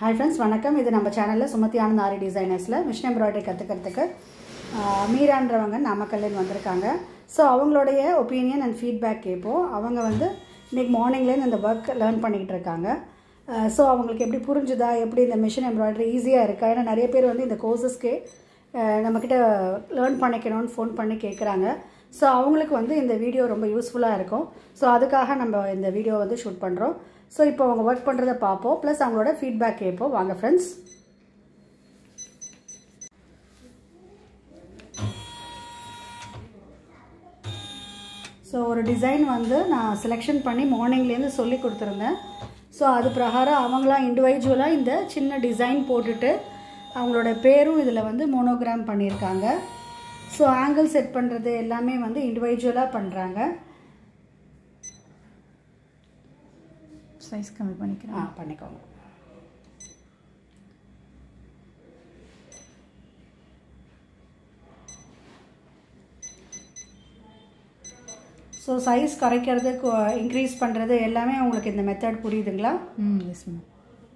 Hi friends வணக்கம் இது நம்ம சேனலில் சுமதி ஆனந்த் ஆரி டிசைனர்ஸில் மிஷின் எம்ப்ராய்டரி கற்றுக்கிறதுக்கு மீரான்றவங்க நாமக்கல்லேருந்து வந்திருக்காங்க ஸோ அவங்களுடைய ஒப்பீனியன் அண்ட் ஃபீட்பேக் கேட்போம் அவங்க வந்து இன்றைக்கி மார்னிங்லேருந்து இந்த ஒர்க் லேர்ன் பண்ணிக்கிட்டு இருக்காங்க ஸோ அவங்களுக்கு எப்படி புரிஞ்சுதா எப்படி இந்த மிஷின் எம்ப்ராய்டரி ஈஸியாக இருக்கா ஏன்னா நிறைய பேர் வந்து இந்த கோர்சஸ்க்கு நம்மக்கிட்ட லேர்ன் பண்ணிக்கணும்னு ஃபோன் பண்ணி கேட்குறாங்க ஸோ அவங்களுக்கு வந்து இந்த வீடியோ ரொம்ப யூஸ்ஃபுல்லாக இருக்கும் ஸோ அதுக்காக நம்ம இந்த வீடியோ வந்து ஷூட் பண்ணுறோம் ஸோ இப்போ அவங்க ஒர்க் பண்ணுறத பார்ப்போம் ப்ளஸ் அவங்களோட ஃபீட்பேக் கேட்போம் வாங்க ஃப்ரெண்ட்ஸ் ஸோ ஒரு டிசைன் வந்து நான் செலெக்ஷன் பண்ணி மார்னிங்லேருந்து சொல்லி கொடுத்துருந்தேன் ஸோ அது பிரகாரம் அவங்களாம் இண்டிவிஜுவலாக இந்த சின்ன டிசைன் போட்டுட்டு அவங்களோட பேரும் இதில் வந்து மோனோகிராம் பண்ணியிருக்காங்க ஸோ ஆங்கிள் செட் பண்ணுறது எல்லாமே வந்து இண்டிவிஜுவலாக பண்ணுறாங்க சைஸ் கம்மி பண்ணிக்கிறேன் ஆ பண்ணிக்கோங்க ஸோ சைஸ் குறைக்கிறது இன்க்ரீஸ் பண்ணுறது எல்லாமே உங்களுக்கு இந்த மெத்தட் புரியுதுங்களா ம் எஸ் மேம்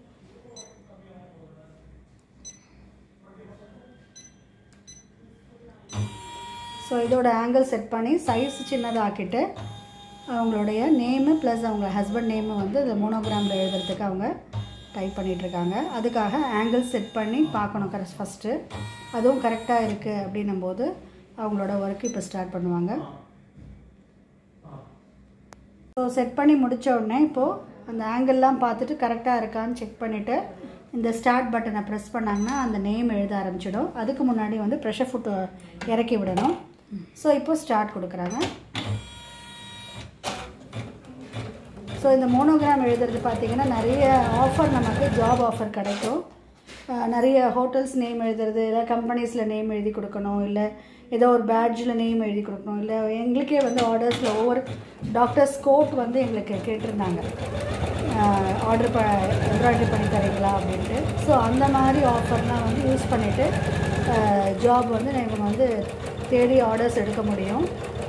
ஸோ இதோட ஆங்கிள் செட் பண்ணி சைஸ் சின்னதாக்கிட்டு அவங்களுடைய நேமு ப்ளஸ் அவங்க ஹஸ்பண்ட் நேமு வந்து இந்த மோனோகிராமில் எழுதுறதுக்கு அவங்க டைப் பண்ணிகிட்ருக்காங்க அதுக்காக ஆங்கிள் செட் பண்ணி பார்க்கணும் கரெக்ட் ஃபஸ்ட்டு அதுவும் கரெக்டாக இருக்குது அப்படின்னும் போது அவங்களோட ஒர்க் இப்போ ஸ்டார்ட் பண்ணுவாங்க ஸோ செட் பண்ணி முடித்த உடனே இப்போது அந்த ஆங்கிள்லாம் பார்த்துட்டு கரெக்டாக இருக்கான்னு செக் பண்ணிவிட்டு இந்த ஸ்டார்ட் பட்டனை ப்ரெஸ் பண்ணாங்கன்னா அந்த நேம் எழுத ஆரம்பிச்சிடும் அதுக்கு முன்னாடி வந்து ப்ரெஷர் ஃபுட்டு இறக்கி விடணும் ஸோ இப்போ ஸ்டார்ட் கொடுக்குறாங்க ஸோ இந்த மோனோகிராம் எழுதுறது பார்த்தீங்கன்னா நிறைய ஆஃபர் நமக்கு ஜாப் ஆஃபர் கிடைக்கும் அஹ் நிறைய ஹோட்டல்ஸ் நேம் எழுதுறது இல்லை கம்பெனிஸில் நேம் எழுதி கொடுக்கணும் இல்லை ஏதோ ஒரு பேட்ஜில் நேம் எழுதி கொடுக்கணும் இல்லை எங்களுக்கே வந்து ஆர்டர்ஸில் ஒவ்வொரு டாக்டர்ஸ் கோட் வந்து எங்களுக்கு கேட்டிருந்தாங்க ஆர்டர் ப எம்ப்ராய்டரி பண்ணி தரீங்களா அப்படின்ட்டு ஸோ அந்த மாதிரி ஆஃபர்லாம் வந்து யூஸ் பண்ணிவிட்டு ஜாப் வந்து இவங்க வந்து தேடி ஆர்டர்ஸ் எடுக்க முடியும்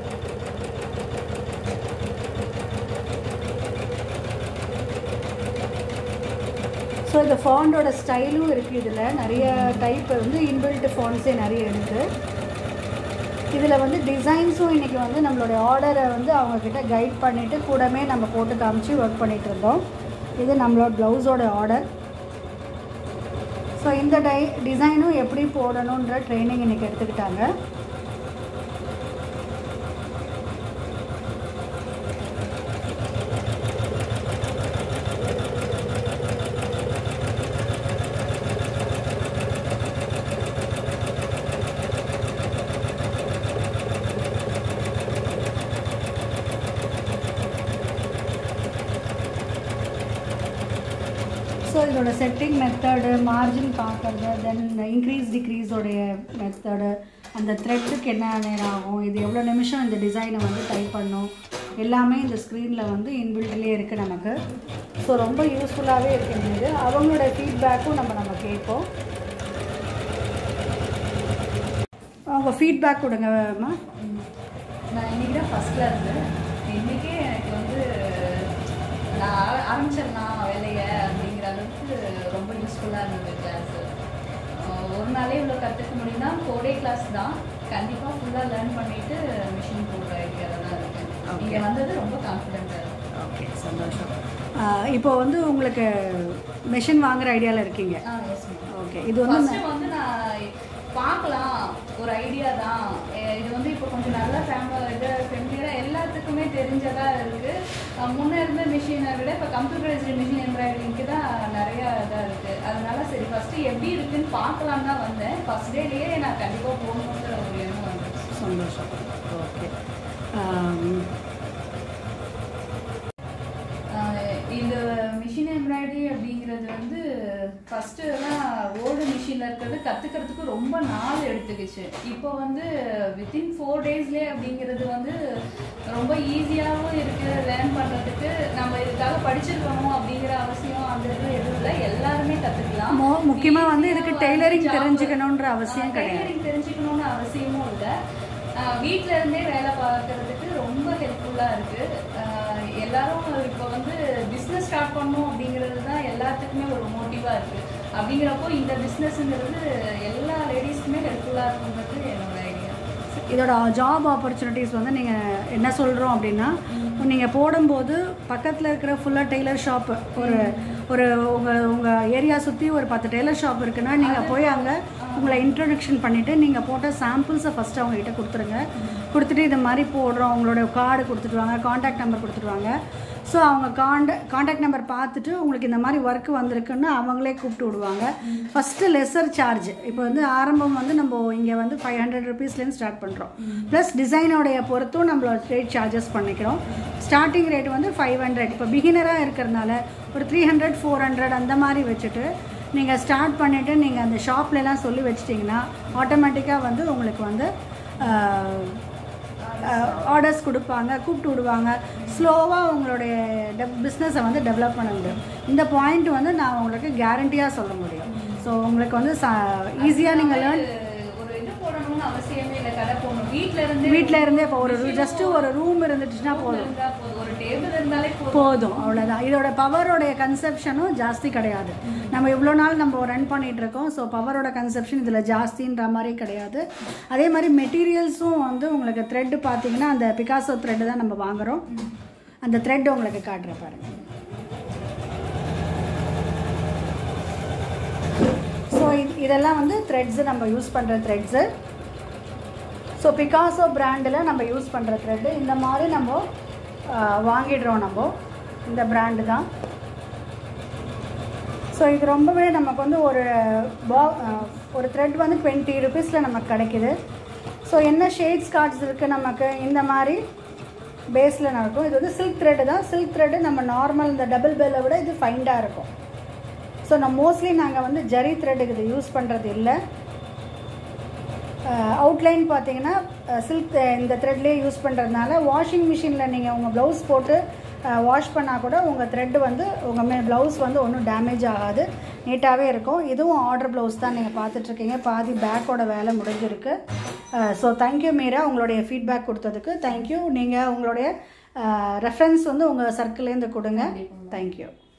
ஸோ இந்த ஃபாண்டோட ஸ்டைலும் இருக்குது இதில் நிறைய டைப் வந்து இன்பில்ட் ஃபாண்ட்ஸே நிறைய இருக்குது இதில் வந்து டிசைன்ஸும் இன்றைக்கி வந்து நம்மளுடைய ஆர்டரை வந்து அவங்கக்கிட்ட கைட் பண்ணிவிட்டு கூடமே நம்ம போட்டு காமிச்சு ஒர்க் பண்ணிகிட்டு இருந்தோம் இது நம்மளோட ப்ளவுஸோட ஆர்டர் ஸோ இந்த டை டிசைனும் எப்படி போடணுன்ற ட்ரைனிங் இன்றைக்கி எடுத்துக்கிட்டாங்க ஸோ இதோட செட்டிங் மெத்தடு மார்ஜின் பார்க்குறது தென் இன்க்ரீஸ் டிக்ரீஸோடைய மெத்தடு அந்த த்ரெட்டுக்கு என்ன நேரம் ஆகும் இது எவ்வளோ நிமிஷம் இந்த டிசைனை வந்து டைப் பண்ணும் எல்லாமே இந்த ஸ்க்ரீனில் வந்து இன்பில்ட்லேயே இருக்குது நமக்கு ஸோ ரொம்ப யூஸ்ஃபுல்லாகவே இருக்குது அவங்களோட ஃபீட்பேக்கும் நம்ம நம்ம கேட்போம் அவங்க ஃபீட்பேக் கொடுங்கம்மா நான் இன்னைக்கு தான் ஃபஸ்ட்டில் இருந்தேன் இன்றைக்கே எனக்கு வந்து நான் ஆர- ஆரம்பிச்சிடலாம் வேலையை அப்படிங்கிற அளவுக்கு ரொம்ப யூஸ்ஃபுல்லாக இருந்தது கிளாஸு ஒரு நாளே இவ்வளோ கற்றுக்க முடியும்னா ஃபோர் டே கிளாஸ் தான் கண்டிப்பாக ஃபுல்லாக லேர்ன் பண்ணிவிட்டு மிஷின் போடுற ஐடியாவில் தான் இருக்கேன் இங்கே வந்தது ரொம்ப கான்ஃபிடென்ட்டாக இருக்கு ஓகே சந்தோஷம் இப்போ வந்து உங்களுக்கு மெஷின் வாங்குற ஐடியாவில் இருக்கீங்க ஆ எஸ் மேம் ஓகே இது வந்து ஃபர்ஸ்ட் வந்து நான் பார்க்கலாம் ஒரு ஐடியா தான் எ- இது வந்து இப்போ கொஞ்சம் நல்ல ஃபேமிலி இது ஃபெமிலியராக எல்லாத்துக்குமே தெரிஞ்சதா இருக்கு அஹ் முன்ன இருந்த மிஷினை விட இப்போ கம்ப்யூட்டரைஸ்டு மிஷின் எம்ப்ராய்டரிங்க்கு தான் நிறைய இதாக இருக்கு அதனால சரி ஃபர்ஸ்ட் எப்படி இருக்குன்னு பார்க்கலாம் தான் வந்தேன் ஃபர்ஸ்ட் டேலேயே நான் கண்டிப்பாக போகணுன்ற ஒரு எண்ணம் வந்துச்சு சந்தோஷம் ஓகே ஆஹ் இந்த மிஷின் எம்ப்ராய்டரி அப்படிங்கிறது வந்து ஃபஸ்ட்டு எல்லாம் ஓல்டு மிஷினில் இருக்கிறது கற்றுக்கிறதுக்கு ரொம்ப நாள் எடுத்துக்கிச்சு இப்போ வந்து வித்தின் ஃபோர் டேஸ்லேயே அப்படிங்கிறது வந்து ரொம்ப ஈஸியாகவும் இருக்குது லேர்ன் பண்ணுறதுக்கு நம்ம இதுக்காக படிச்சிருக்கணும் அப்படிங்கிற அவசியம் அந்த இது எதுவும் இல்லை எல்லாருமே கற்றுக்கலாம் மோ- முக்கியமா வந்து இதுக்கு tailoring தெரிஞ்சுக்கணுன்ற அவசியம் கிடையாது. டெய்லரிங் தெரிஞ்சுக்கணும்னு அவசியமும் இல்லை வீட்டில் இருந்தே வேலை பார்க்கறதுக்கு ரொம்ப ஹெல்ப்ஃபுல்லாக இருக்குது எல்லாரும் இப்போ வந்து பிஸ்னஸ் பிஸ்னஸ் ஸ்டார்ட் பண்ணணும் அப்படிங்கிறது தான் எல்லாத்துக்குமே ஒரு மோட்டிவாக இருக்குது அப்படிங்கிறப்போ இந்த பிஸ்னஸ்ங்கிறது எல்லா லேடிஸ்க்குமே ஹெல்ப்ஃபுல்லாக இருக்குங்கிறது என்னோட ஐடியா இதோட ஜாப் ஆப்பர்ச்சுனிட்டிஸ் வந்து நீங்கள் என்ன சொல்கிறோம் அப்படின்னா நீங்கள் போடும்போது பக்கத்தில் இருக்கிற ஃபுல்லாக டெய்லர் ஷாப் ஒரு ஒரு உங்கள் உங்கள் ஏரியா சுற்றி ஒரு பத்து டெய்லர் ஷாப் இருக்குன்னா நீங்கள் போய் அங்கே உங்களை இன்ட்ரடக்ஷன் பண்ணிவிட்டு நீங்கள் போட்ட சாம்பிள்ஸை ஃபஸ்ட்டு அவங்ககிட்ட கொடுத்துருங்க கொடுத்துட்டு இது மாதிரி போடுறோம் உங்களோட கார்டு கொடுத்துட்டு வாங்க காண்டாக்ட் நம்பர் கொடுத்துட்டு வாங்க ஸோ அவங்க காண்ட காண்டாக்ட் நம்பர் பார்த்துட்டு உங்களுக்கு இந்த மாதிரி ஒர்க் வந்திருக்குன்னு அவங்களே கூப்பிட்டு விடுவாங்க ஃபஸ்ட்டு லெஸர் சார்ஜ் இப்போ வந்து ஆரம்பம் வந்து நம்ம இங்கே வந்து ஃபைவ் ஹண்ட்ரட் ருபீஸ்லேருந்து ஸ்டார்ட் பண்ணுறோம் ப்ளஸ் டிசைனோடைய பொறுத்தும் நம்மளோட ரேட் சார்ஜஸ் பண்ணிக்கிறோம் ஸ்டார்டிங் ரேட் வந்து ஃபைவ் ஹண்ட்ரட் இப்போ பிகினராக இருக்கிறதுனால ஒரு த்ரீ ஹண்ட்ரட் ஃபோர் ஹண்ட்ரட் அந்த மாதிரி வச்சுட்டு நீங்கள் ஸ்டார்ட் பண்ணிவிட்டு நீங்கள் அந்த ஷாப்லலாம் சொல்லி வச்சிட்டிங்கன்னா ஆட்டோமேட்டிக்காக வந்து உங்களுக்கு வந்து ஆர்டர்ஸ் கொடுப்பாங்க கூப்பிட்டு விடுவாங்க ஸ்லோவாக உங்களுடைய டெப் பிஸ்னஸை வந்து டெவலப் பண்ண முடியும் இந்த பாயிண்ட் வந்து நான் உங்களுக்கு கேரண்டியாக சொல்ல முடியும் ஸோ உங்களுக்கு வந்து ஈஸியாக நீங்கள் லேர்ன் ஒரு இது போடணும்னு அவசியமே இல்லை கடை போகணும் வீட்டில் இருந்து வீட்டில் இருந்தே இப்போ ஒரு ஜஸ்ட்டு ஒரு ரூம் இருந்துச்சுன்னா போதும் இருந்தா போதும் ஒரு டேபிள் இருந்தாலே போதும் போதும் அவ்வளோதான் இதோட பவரோடைய கன்செப்ஷனும் ஜாஸ்தி கிடையாது நம்ம இவ்வளோ நாள் நம்ம ரன் பண்ணிட்டு இருக்கோம் ஸோ பவரோட கன்செப்ஷன் இதில் ஜாஸ்தின்ற மாதிரி கிடையாது அதே மாதிரி மெட்டீரியல்ஸும் வந்து உங்களுக்கு த்ரெட் பார்த்தீங்கன்னா அந்த பிகாசோ த்ரெட் தான் நம்ம வாங்குறோம் அந்த த்ரெட் உங்களுக்கு காட்டுற பாருங்க ஸோ இதெல்லாம் வந்து த்ரெட்ஸு நம்ம யூஸ் பண்ணுற த்ரெட்ஸு ஸோ பிகாசோ பிராண்டில் நம்ம யூஸ் பண்ணுற த்ரெட்டு இந்த மாதிரி நம்ம ஆஹ், வாங்கிடுறோம் நம்ம இந்த பிராண்டு தான் ஸோ இது ரொம்பவே நமக்கு வந்து ஒரு பா ஆஹ், ஒரு த்ரெட் வந்து டுவெண்ட்டி ருபீஸில் நமக்கு கிடைக்குது ஸோ என்ன ஷேட்ஸ் கார்ட்ஸ் இருக்குது நமக்கு இந்த மாதிரி பேஸில் நடக்கும் இது வந்து சில்க் த்ரெட்டு தான் சில்க் த்ரெட்டு நம்ம நார்மல் இந்த டபுள் பெல்லை விட இது ஃபைண்டாக இருக்கும் ஸோ நான் மோஸ்ட்லி நாங்கள் வந்து ஜரி த்ரெட்டுக்கு இது யூஸ் பண்ணுறது இல்லை அவுட்லைன் பார்த்தீங்கன்னா சில்க் இந்த த்ரெட்லேயே யூஸ் பண்ணுறதுனால வாஷிங் மிஷினில் நீங்கள் உங்கள் ப்ளவுஸ் போட்டு வாஷ் பண்ணால் கூட உங்கள் த்ரெட் வந்து உங்கள் மே ப்ளவுஸ் வந்து ஒன்றும் டேமேஜ் ஆகாது நீட்டாகவே இருக்கும் இதுவும் ஆர்டர் ப்ளவுஸ் தான் நீங்கள் பார்த்துட்ருக்கீங்க பாதி பேக்கோட வேலை முடிஞ்சிருக்கு ஸோ தேங்க்யூ மீரா உங்களுடைய ஃபீட்பேக் கொடுத்ததுக்கு தேங்க்யூ நீங்கள் உங்களுடைய ரெஃபரன்ஸ் வந்து உங்கள் சர்க்கிள்லேருந்து கொடுங்க தேங்க்யூ